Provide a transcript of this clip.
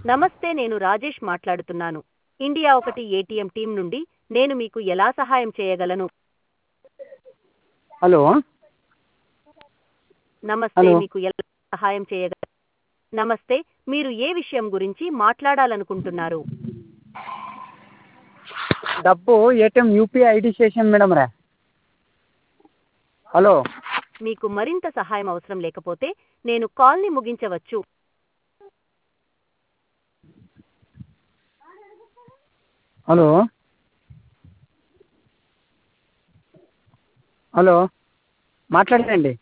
నమస్తే నేను రాజేష్ మాట్లాడుతున్నాను ఇండియా ఒకటి ఏటీఎం టీం నుండి నేను మీకు ఎలా సహాయం చేయగలను హలో నమస్తే హలో మీకు ఎలా సహాయం చేయగలను నమస్తే మీరు ఏ విషయం గురించి మాట్లాడాలనుకుంటున్నారు డబ్బు ఏటీఎం యూపీఐ ఐడి చేసాను మేడం రా హలో మీకు మరింత సహాయం అవసరం లేకపోతే నేను కాల్ని ముగించవచ్చు హలో హలో మాట్లాడండి